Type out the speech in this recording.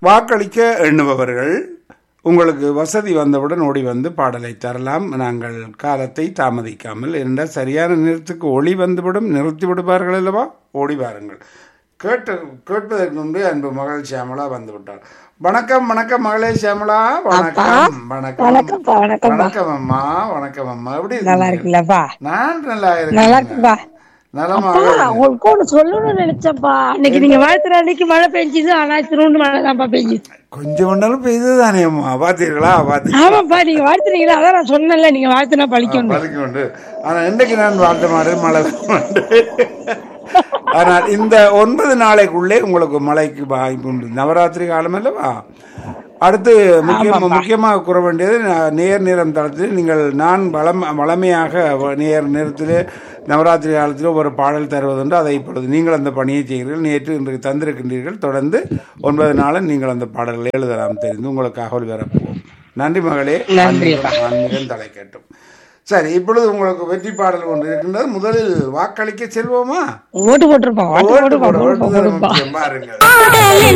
வாக்களிக்க எண்ணுபவர்கள் உங்களுக்கு வசதி வந்தவுடன் ஓடி வந்து பாடலை தரலாம் நாங்கள் காலத்தை தாமதிக்காமல் என்றால் சரியான நேரத்துக்கு ஒளி வந்துவிடும் நிறுத்தி விடுவார்கள் அல்லவா ஓடி வாருங்கள் கேட்டு கேட்பதற்கு முன்பே அன்பு மகள் சியாமலா வந்து விட்டார் வணக்கம் வணக்கம் மகளே சியாமலா வணக்கம் வணக்கம் வணக்கம்ப்பா வணக்கம் வணக்கம் அம்மா வணக்கம் அம்மா எப்படி நல்லா இருக்கீங்க? இருக்குல்லப்பா நான் நல்லா நல்லா இருக்கேன் இருக்குப்பா நலமாக அப்பா இருக்கேன். உங்களுக்கு ஒண்ணு சொல்லணும்னு நினைச்சப்பா அன்னைக்கு நீங்க வாழ்த்துற அன்னைக்கு மழை பெஞ்சுது ஆனா திருவண்டு மழை தான்ப்பா பெஞ்சுது கொஞ்சம் ஒன்றாலும் பெய்துதானே அம்மா பாத்தீர்களா பாத்தீங்க ஆமாப்பா நீங்க வாழ்த்துறீங்களா அதான் நான் சொன்னேன்ல நீங்க வாழ்த்துனா பழிக்கணும் பதுக்கி உண்டு ஆனா இன்றைக்கு நான் வாழ்த்த மாட்டேன் மழை உண்டு ஆனால் இந்த ஒன்பது நாளைக்குள்ளே உங்களுக்கு மழைக்கு வாய்ப்பு உண்டு நவராத்திரி காலம் அல்லவா அடுத்து முக்கியம் முக்கியமாக கூற வேண்டியது ந- நேர் நேரம் தளத்தில் நீங்கள் நான் வளம் வளமையாக வ- நேர் நேரத்தில் நவராத்திரி காலத்தில் ஒரு பாடல் தருவதுண்டு அதை இப்பொழுது நீங்கள் அந்த பணியை செய்கிறீர்கள் நேற்று இன்றைக்கு தந்திருக்கின்றீர்கள் தொடர்ந்து ஒன்பது நாளும் நீங்கள் அந்த பாடல்களை எழுதலாம் தெரிந்து உங்களுக்காக ஒளிபரப்புவோம் நன்றி மகளே நன்றி. ஆன்மீகம் தலை கேட்டும் சரி இப்பொழுது உங்களுக்கு வெற்றி பாடல் ஒன்று இருக்கின்றது முதலில் வாக்களிக்க செல்வோமா ஓட்டு போட்டிருப்பான் ஓட்டு ஓட்டு போட்டுப்பான் போட ஓட்டு ஓட்டுதான் போட்டுப்பான் முக்கியம் பாருங்கள்